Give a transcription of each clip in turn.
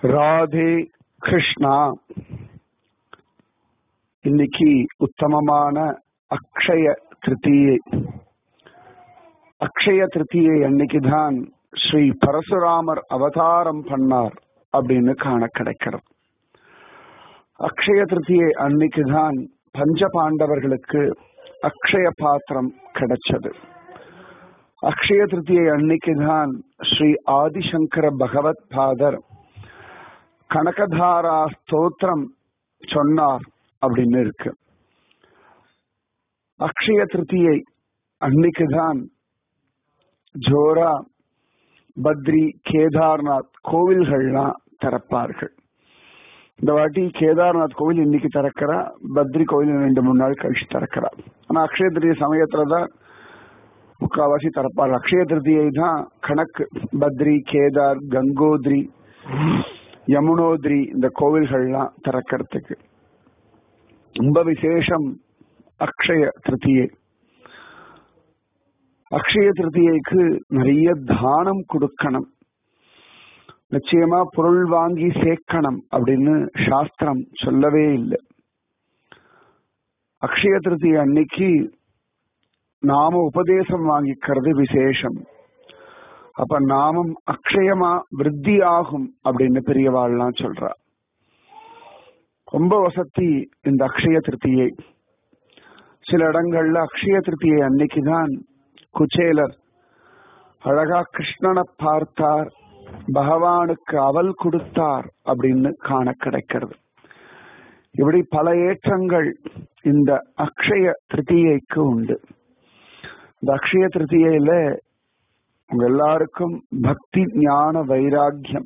ராதே கிருஷ்ணா இன்னைக்கு உத்தமமான அக்ஷய திருத்தியை அக்ஷய திருத்தியை அன்னைக்கு தான் ஸ்ரீ பரசுராமர் அவதாரம் பண்ணார் அப்படின்னு காண கிடைக்கிறது அக்ஷய திருத்தியை அன்னைக்கு தான் பஞ்ச பாண்டவர்களுக்கு அக்ஷய பாத்திரம் கிடைச்சது அக்ஷய திருத்தியை அன்னைக்கு தான் ஸ்ரீ ஆதிசங்கர பகவத் பாதர் கனகதாரா ஸ்தோத்திரம் சொன்னார் அப்படின்னு இருக்கு அக்ஷய திருத்தியை அன்னைக்கு தான் ஜோரா பத்ரி கேதார்நாத் கோவில்கள்லாம் திறப்பார்கள் இந்த வாட்டி கேதார்நாத் கோவில் இன்னைக்கு திறக்கிறா பத்ரி கோவில் ரெண்டு மூணு நாள் கழிச்சு திறக்கிறா ஆனா அக்ஷய திருத்திய சமயத்துல தான் முக்காவாசி திறப்பார்கள் அக்ஷய திருத்தியை தான் கணக்கு பத்ரி கேதார் கங்கோத்ரி யமுனோத்ரி இந்த கோவில்கள்லாம் திறக்கிறதுக்கு ரொம்ப விசேஷம் அக்ஷய திருத்தியை அக்ஷய திருத்தியைக்கு நிறைய தானம் கொடுக்கணும் நிச்சயமா பொருள் வாங்கி சேர்க்கணும் அப்படின்னு சாஸ்திரம் சொல்லவே இல்லை அக்ஷய திருத்தியை அன்னைக்கு நாம உபதேசம் வாங்கிக்கிறது விசேஷம் அப்ப நாமம் அக்ஷயமா விருத்தி ஆகும் அப்படின்னு பெரியவாள்லாம் சொல்றா ரொம்ப வசதி இந்த அக்ஷய திருத்தியை சில இடங்கள்ல அக்ஷய திருத்தியை அன்னைக்குதான் குச்சேலர் அழகா கிருஷ்ணனை பார்த்தார் பகவானுக்கு அவல் கொடுத்தார் அப்படின்னு காண கிடைக்கிறது இப்படி பல ஏற்றங்கள் இந்த அக்ஷய திருத்தியைக்கு உண்டு இந்த அக்ஷய திருத்தியில உங்க எல்லாருக்கும் பக்தி ஞான வைராக்கியம்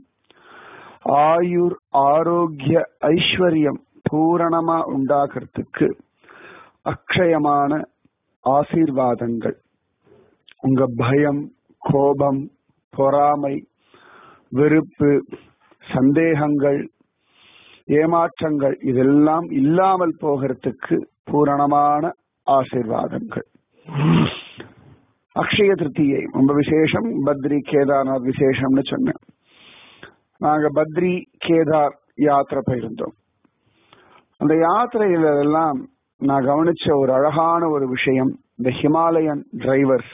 ஆயுர் ஆரோக்கிய ஐஸ்வர்யம் பூரணமா உண்டாகிறதுக்கு அக்ஷயமான ஆசீர்வாதங்கள் உங்க பயம் கோபம் பொறாமை வெறுப்பு சந்தேகங்கள் ஏமாற்றங்கள் இதெல்லாம் இல்லாமல் போகிறதுக்கு பூரணமான ஆசீர்வாதங்கள் அக்ஷய திருத்தியை ரொம்ப விசேஷம் பத்ரி கேதார்நாத் விசேஷம்னு சொன்னேன் நாங்க பத்ரி கேதார் யாத்திரை போயிருந்தோம் அந்த யாத்திரையில எல்லாம் நான் கவனிச்ச ஒரு அழகான ஒரு விஷயம் இந்த ஹிமாலயன் டிரைவர்ஸ்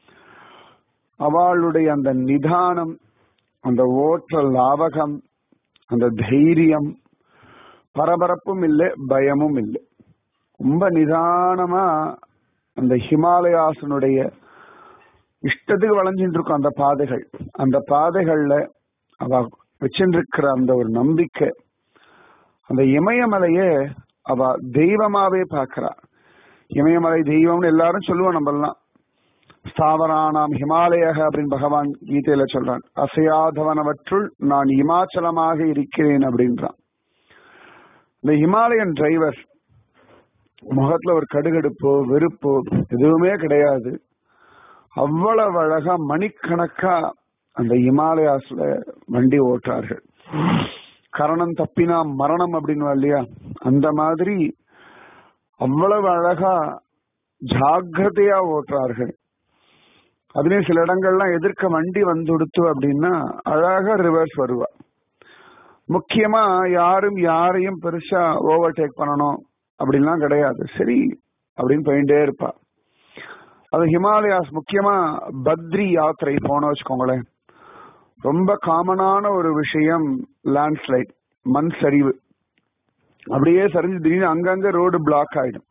அவளுடைய அந்த நிதானம் அந்த ஓற்ற லாவகம் அந்த தைரியம் பரபரப்பும் இல்லை பயமும் இல்லை ரொம்ப நிதானமா அந்த ஹிமாலயாசனுடைய இஷ்டத்துக்கு வளைஞ்சிட்டு இருக்கும் அந்த பாதைகள் அந்த பாதைகள்ல அவ வச்சிருக்கிற அந்த ஒரு நம்பிக்கை அந்த இமயமலைய அவ தெய்வமாவே பாக்குறா இமயமலை தெய்வம்னு எல்லாரும் சொல்லுவோம் நம்மலாம் ஸ்தாவரானாம் ஹிமாலயக அப்படின்னு பகவான் கீதையில சொல்றான் அசையாதவனவற்றுள் நான் இமாச்சலமாக இருக்கிறேன் அப்படின்றான் இந்த ஹிமாலயன் டிரைவர் முகத்துல ஒரு கடுகடுப்போ வெறுப்போ எதுவுமே கிடையாது அவ்வளவு அழகா மணிக்கணக்கா அந்த இமாலயாஸ்ல வண்டி ஓட்டுறார்கள் கரணம் தப்பினா மரணம் அப்படின்னு இல்லையா அந்த மாதிரி அவ்வளவு அழகா ஜாகிரதையா ஓட்டுறார்கள் அதுலயும் சில இடங்கள்லாம் எதிர்க்க வண்டி வந்துடுத்து அப்படின்னா அழகா ரிவர்ஸ் வருவா முக்கியமா யாரும் யாரையும் பெருசா ஓவர்டேக் பண்ணணும் அப்படின்லாம் கிடையாது சரி அப்படின்னு போயிட்டே இருப்பா அது ஹிமாலயாஸ் முக்கியமா பத்ரி யாத்திரை போன வச்சுக்கோங்களேன் ரொம்ப காமனான ஒரு விஷயம் லேண்ட்ஸ்லைட் மண் சரிவு அப்படியே சரிஞ்சு திடீர்னு அங்கங்க ரோடு பிளாக் ஆயிடும்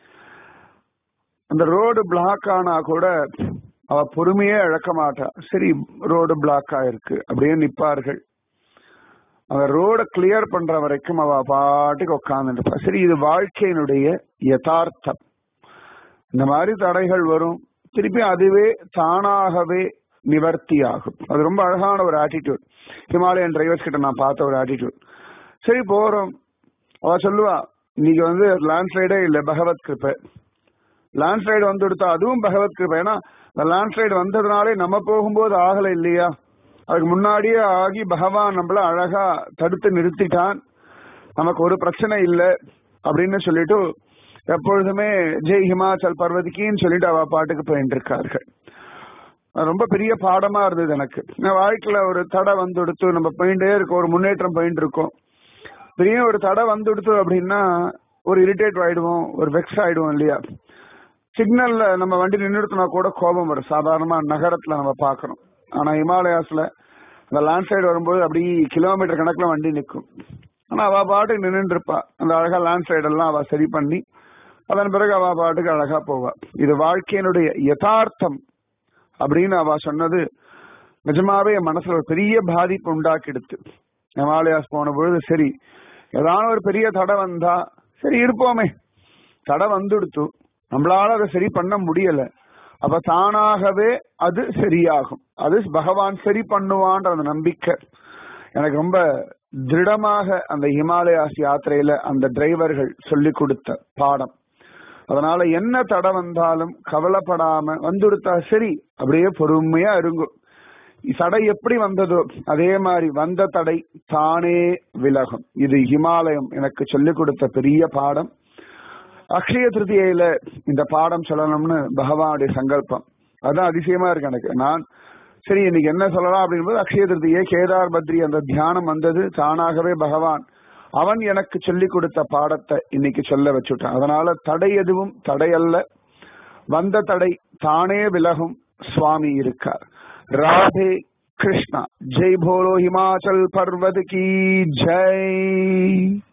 அந்த ரோடு பிளாக் ஆனா கூட அவ பொறுமையே இழக்க மாட்டா சரி ரோடு பிளாக் ஆயிருக்கு அப்படியே நிப்பார்கள் அந்த ரோட கிளியர் பண்ற வரைக்கும் அவ பாட்டுக்கு உட்காந்துருப்பா சரி இது வாழ்க்கையினுடைய யதார்த்தம் இந்த மாதிரி தடைகள் வரும் திருப்பி அதுவே தானாகவே நிவர்த்தி ஆகும் அது ரொம்ப அழகான ஒரு ஆட்டிடியூட் ஹிமாலயன் டிரைவர்ஸ் கிட்ட நான் பார்த்த ஒரு ஆட்டிடியூட் சரி போறோம் அவ சொல்லுவா நீங்க வந்து லேண்ட்ஸ்லைடே இல்ல பகவத் கிருப்பை லேண்ட்ஸ்லைடு வந்து எடுத்தா அதுவும் பகவத் கிருப்பை ஏன்னா இந்த லேண்ட்ஸ்லைடு வந்ததுனாலே நம்ம போகும்போது ஆகல இல்லையா அதுக்கு முன்னாடியே ஆகி பகவான் நம்மள அழகா தடுத்து நிறுத்திட்டான் நமக்கு ஒரு பிரச்சனை இல்லை அப்படின்னு சொல்லிட்டு எப்பொழுதுமே ஜெய் ஹிமாச்சல் பர்வதிக்கின்னு சொல்லிட்டு அவ பாட்டுக்கு போயிட்டு இருக்கார்கள் அது ரொம்ப பெரிய பாடமா இருந்தது எனக்கு நான் வாழ்க்கையில ஒரு தடை வந்துடுத்து நம்ம போயிட்டே இருக்கோம் ஒரு முன்னேற்றம் போயிட்டு இருக்கோம் பெரிய ஒரு தடை வந்துடுத்து அப்படின்னா ஒரு இரிட்டேட் ஆயிடுவோம் ஒரு வெக்ஸ் ஆயிடுவோம் இல்லையா சிக்னல்ல நம்ம வண்டி நின்றுட்டுனா கூட கோபம் வரும் சாதாரணமா நகரத்துல நம்ம பாக்குறோம் ஆனா ஹிமாலயாஸ்ல அந்த லேண்ட் சைடு வரும்போது அப்படி கிலோமீட்டர் கணக்குல வண்டி நிற்கும் ஆனா அவ பாட்டுக்கு நின்றுட்டு இருப்பா அந்த அழகா லேண்ட் சைடு எல்லாம் அவ சரி பண்ணி அதன் பிறகு அவ பாட்டுக்கு அழகா போவா இது வாழ்க்கையினுடைய யதார்த்தம் அப்படின்னு அவ சொன்னது நிஜமாவே என் மனசுல ஒரு பெரிய பாதிப்பு உண்டாக்கிடுத்து ஹிமாலயாஸ் போன பொழுது சரி ஏதான ஒரு பெரிய தடை வந்தா சரி இருப்போமே தடை வந்துடுத்து நம்மளால அதை சரி பண்ண முடியல அப்ப தானாகவே அது சரியாகும் அது பகவான் சரி பண்ணுவான்ற அந்த நம்பிக்கை எனக்கு ரொம்ப திருடமாக அந்த ஹிமாலயாஸ் யாத்திரையில அந்த டிரைவர்கள் சொல்லி கொடுத்த பாடம் அதனால என்ன தடை வந்தாலும் கவலைப்படாம வந்துடுத்தா சரி அப்படியே பொறுமையா இருங்கும் தடை எப்படி வந்ததோ அதே மாதிரி வந்த தடை தானே விலகும் இது ஹிமாலயம் எனக்கு சொல்லிக் கொடுத்த பெரிய பாடம் அக்ஷய திருதியில இந்த பாடம் சொல்லணும்னு பகவானுடைய சங்கல்பம் அதான் அதிசயமா இருக்கு எனக்கு நான் சரி இன்னைக்கு என்ன சொல்லலாம் அப்படின்போது அக்ஷய திருதியே கேதார் பத்ரி அந்த தியானம் வந்தது தானாகவே பகவான் அவன் எனக்கு சொல்லிக் கொடுத்த பாடத்தை இன்னைக்கு சொல்ல வச்சுட்டான் அதனால தடை எதுவும் தடையல்ல வந்த தடை தானே விலகும் சுவாமி இருக்கார் ராதே கிருஷ்ணா ஜெய் போலோ ஹிமாச்சல் பர்வத் கி ஜெய்